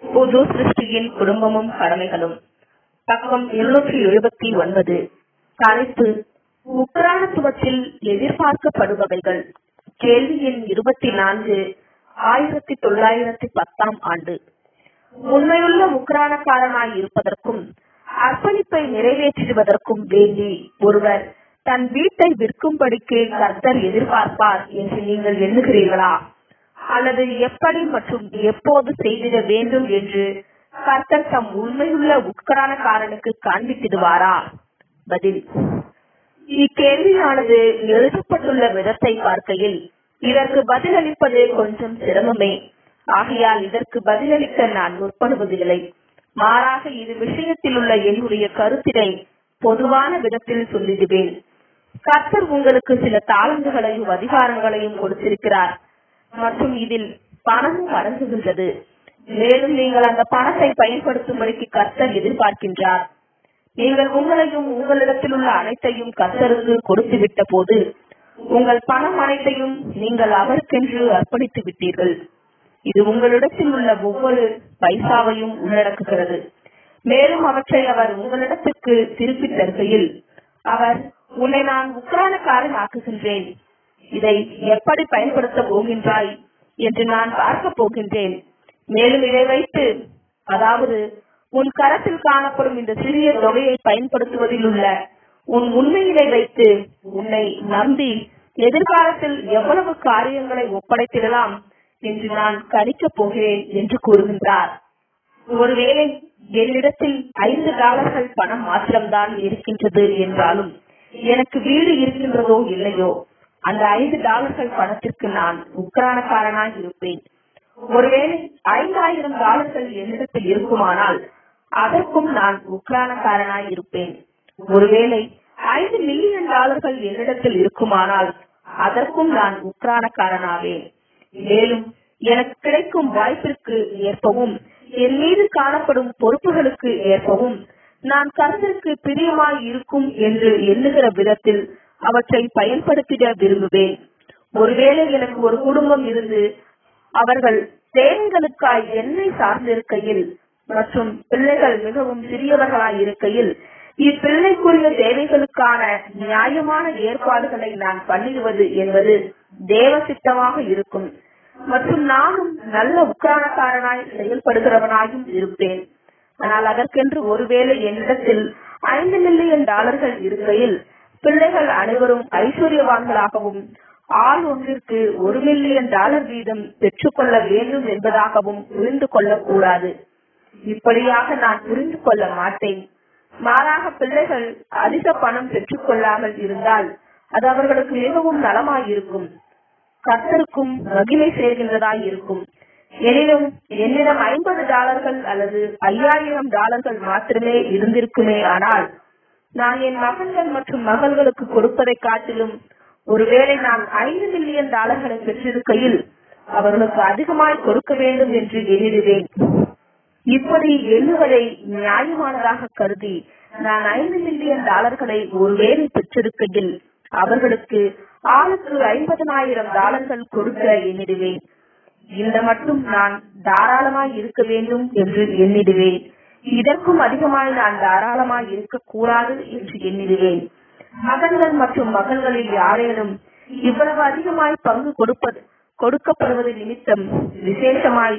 புது சிருஷ்டியின் குடும்பமும் கடமைகளும் பக்கம் இருநூற்றி எழுபத்தி ஒன்பது தலைப்பு உக்ரானத்துவத்தில் எதிர்பார்க்கப்படுபவைகள் கேள்வி எண் இருபத்தி நான்கு ஆயிரத்தி தொள்ளாயிரத்தி பத்தாம் ஆண்டு உண்மையுள்ள உக்ரானக்காரனாய் இருப்பதற்கும் அர்ப்பணிப்பை நிறைவேற்றுவதற்கும் வேண்டி ஒருவர் தன் வீட்டை விற்கும்படிக்கு கர்த்தர் எதிர்பார்ப்பார் என்று நீங்கள் எண்ணுகிறீர்களா அல்லது எப்படி மற்றும் எப்போது செய்திட வேண்டும் என்று கர்த்தர் தம் உண்மையுள்ள உட்கரானக்காரனுக்கு காண்பித்திடுவாரா பதில் இக்கேள்வியானது எழுதப்பட்டுள்ள விதத்தை பார்க்கையில் இதற்கு பதிலளிப்பது கொஞ்சம் சிரமமே ஆகையால் இதற்கு பதிலளிக்க நான் முற்படுவதில்லை மாறாக இது விஷயத்தில் உள்ள என்னுடைய கருத்தினை பொதுவான விதத்தில் சொல்லிடுவேன் கர்த்தர் உங்களுக்கு சில தாளந்துகளையும் அதிகாரங்களையும் கொடுத்திருக்கிறார் மற்றும் இதில் பணமும் அடங்குகின்றது மேலும் நீங்கள் அந்த பணத்தை பயன்படுத்தும்படிக்கு கர்த்தர் எதிர்பார்க்கின்றார் நீங்கள் உங்களையும் உங்களிடத்தில் உள்ள அனைத்தையும் கர்த்தருக்கு கொடுத்து விட்ட போது உங்கள் பணம் அனைத்தையும் நீங்கள் அவருக்கென்று அர்ப்பணித்து விட்டீர்கள் இது உங்களிடத்தில் உள்ள ஒவ்வொரு பைசாவையும் உள்ளடக்குகிறது மேலும் அவற்றை அவர் உங்களிடத்திற்கு திருப்பி தருகையில் அவர் உன்னை நான் உக்ரானக்காரன் ஆக்குகின்றேன் இதை எப்படி பயன்படுத்த போகின்றாய் என்று நான் பார்க்க போகின்றேன் மேலும் இதை வைத்து அதாவது உன் கரத்தில் காணப்படும் இந்த சிறிய தொகையை பயன்படுத்துவதில் உள்ள உன் உண்மையினை வைத்து உன்னை நம்பி எதிர்காலத்தில் எவ்வளவு காரியங்களை ஒப்படைத்திடலாம் என்று நான் கணிக்கப் போகிறேன் என்று கூறுகின்றார் ஒருவேளை என்னிடத்தில் ஐந்து டாலர்கள் பணம் மாத்திரம்தான் இருக்கின்றது என்றாலும் எனக்கு வீடு இருக்கின்றதோ இல்லையோ அந்த ஐந்து டாலர்கள் பணத்திற்கு நான் உக்ரானக்காரனாய் இருப்பேன் ஒருவேளை ஐந்தாயிரம் டாலர்கள் என்னிடத்தில் இருக்குமானால் அதற்கும் நான் உக்ரானக்காரனாய் இருப்பேன் ஒருவேளை ஐந்து மில்லியன் டாலர்கள் என்னிடத்தில் இருக்குமானால் அதற்கும் நான் உக்ரானக்காரனாவேன் மேலும் எனக்கு கிடைக்கும் வாய்ப்பிற்கு ஏற்பவும் என் மீது காணப்படும் பொறுப்புகளுக்கு ஏற்பவும் நான் கருத்திற்கு பிரியமாய் இருக்கும் என்று எண்ணுகிற விதத்தில் அவற்றை பயன்படுத்திட விரும்புவேன் ஒருவேளை எனக்கு ஒரு குடும்பம் இருந்து அவர்கள் தேவைகளுக்காய் என்னை சார்ந்திருக்கையில் மற்றும் பிள்ளைகள் மிகவும் சிறியவர்களாய் இருக்கையில் இப்பிள்ளைக்குரிய தேவைகளுக்கான நியாயமான ஏற்பாடுகளை நான் பண்ணிடுவது என்பது தேவ சித்தமாக இருக்கும் மற்றும் நானும் நல்ல உக்காரணக்காரனாய் செயல்படுகிறவனாயும் இருப்பேன் ஆனால் அதற்கென்று ஒருவேளை என்னிடத்தில் ஐந்து மில்லியன் டாலர்கள் இருக்கையில் பிள்ளைகள் அனைவரும் ஐஸ்வர்யவான்களாகவும் ஆள் ஒன்றிற்கு ஒரு மில்லியன் டாலர் வீதம் பெற்றுக்கொள்ள வேண்டும் என்பதாகவும் புரிந்து கொள்ளக்கூடாது இப்படியாக நான் புரிந்து கொள்ள மாட்டேன் மாறாக பிள்ளைகள் அதிக பணம் பெற்றுக்கொள்ளாமல் இருந்தால் அது அவர்களுக்கு மிகவும் நலமாயிருக்கும் கர்த்தருக்கும் மகிமை சேர்கின்றதாய் இருக்கும் எனினும் என்னிடம் ஐம்பது டாலர்கள் அல்லது ஐயாயிரம் டாலர்கள் மாத்திரமே இருந்திருக்குமே ஆனால் நான் என் மகன்கள் மற்றும் மகள்களுக்கு கொடுப்பதை காட்டிலும் ஒருவேளை நான் ஐந்து மில்லியன் டாலர்களை பெற்றிருக்கையில் அவர்களுக்கு அதிகமாய் கொடுக்க வேண்டும் என்று எண்ணிடுவேன் இப்படி எண்ணுவதை நியாயமானதாக கருதி நான் ஐந்து மில்லியன் டாலர்களை ஒருவேளை பெற்றிருக்கையில் அவர்களுக்கு ஆளுக்கு ஐம்பதனாயிரம் டாலர்கள் கொடுக்க எண்ணிடுவேன் இந்த மட்டும் நான் தாராளமாய் இருக்க வேண்டும் என்று எண்ணிடுவேன் இதற்கும் அதிகமாய் நான் தாராளமாய் இருக்கக்கூடாது என்று எண்ணிடுவேன் மகன்கள் மற்றும் மகள்களில் யாரேனும் இவ்வளவு அதிகமாய் பங்கு கொடுப்பது கொடுக்கப்படுவது நிமித்தம் விசேஷமாய்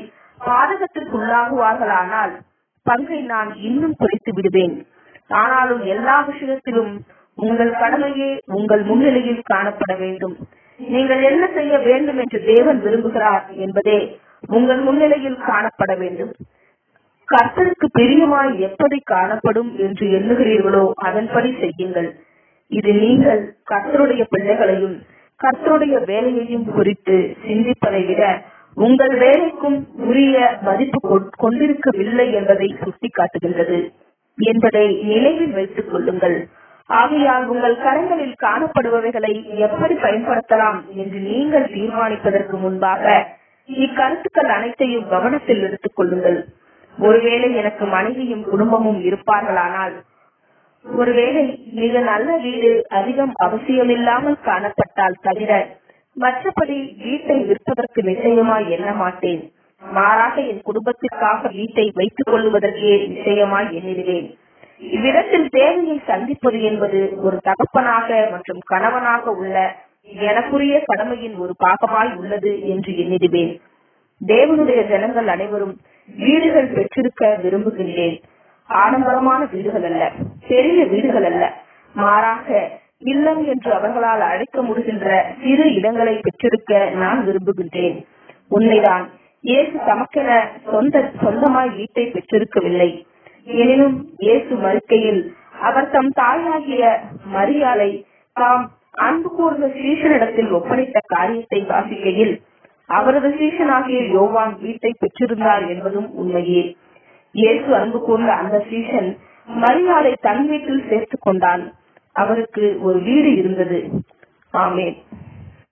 பாதகத்திற்குள்ளாகுவார்களானால் பங்கை நான் இன்னும் குறைத்து விடுவேன் ஆனாலும் எல்லா விஷயத்திலும் உங்கள் கடமையே உங்கள் முன்னிலையில் காணப்பட வேண்டும் நீங்கள் என்ன செய்ய வேண்டும் என்று தேவன் விரும்புகிறார் என்பதே உங்கள் முன்னிலையில் காணப்பட வேண்டும் கர்த்தருக்கு பிரியமாய் எப்படி காணப்படும் என்று எண்ணுகிறீர்களோ அதன்படி செய்யுங்கள் இது நீங்கள் கர்த்தருடைய பிள்ளைகளையும் கர்த்தருடைய வேலையையும் குறித்து சிந்திப்பதை விட உங்கள் வேலைக்கும் உரிய மதிப்பு கொ- கொண்டிருக்கவில்லை என்பதை சுட்டிக்காட்டுகின்றது என்பதை நினைவில் வைத்துக் கொள்ளுங்கள் ஆகையால் உங்கள் கரங்களில் காணப்படுபவைகளை எப்படி பயன்படுத்தலாம் என்று நீங்கள் தீர்மானிப்பதற்கு முன்பாக இக்கருத்துக்கள் அனைத்தையும் கவனத்தில் எடுத்துக் கொள்ளுங்கள் ஒருவேளை எனக்கு மனைவியும் குடும்பமும் இருப்பார்களானால் ஒருவேளை மிக நல்ல வீடு அதிகம் அவசியமில்லாமல் காணப்பட்டால் தவிர மற்றபடி வீட்டை விற்பதற்கு நிச்சயமாய் எண்ண மாட்டேன் மாறாக என் குடும்பத்திற்காக வீட்டை வைத்துக் கொள்வதற்கே நிச்சயமாய் எண்ணிடுவேன் இவ்விடத்தில் தேவையை சந்திப்பது என்பது ஒரு தகப்பனாக மற்றும் கணவனாக உள்ள எனக்குரிய கடமையின் ஒரு பாகமாய் உள்ளது என்று எண்ணிடுவேன் தேவனுடைய ஜனங்கள் அனைவரும் வீடுகள் பெற்றிருக்க விரும்புகின்றேன் ஆடம்பரமான வீடுகள் அல்ல பெரிய வீடுகள் அல்ல மாறாக இல்லம் என்று அவர்களால் அழைக்க முடிகின்ற சிறு இடங்களை பெற்றிருக்க நான் விரும்புகின்றேன் உண்மைதான் இயேசு தமக்கென சொந்த சொந்தமாய் வீட்டை பெற்றிருக்கவில்லை எனினும் இயேசு மறுக்கையில் அவர் தம் தாயாகிய மரியாளை தாம் அன்பு கூர்ந்த சீஷனிடத்தில் ஒப்படைத்த காரியத்தை வாசிக்கையில் அவரது சீஷனாகிய யோவான் வீட்டை பெற்றிருந்தார் என்பதும் உண்மையே இயேசு அன்பு கூர்ந்த அந்த சீஷன் மரியாளை தன் வீட்டில் சேர்த்துக் கொண்டான் அவருக்கு ஒரு வீடு இருந்தது ஆமேன்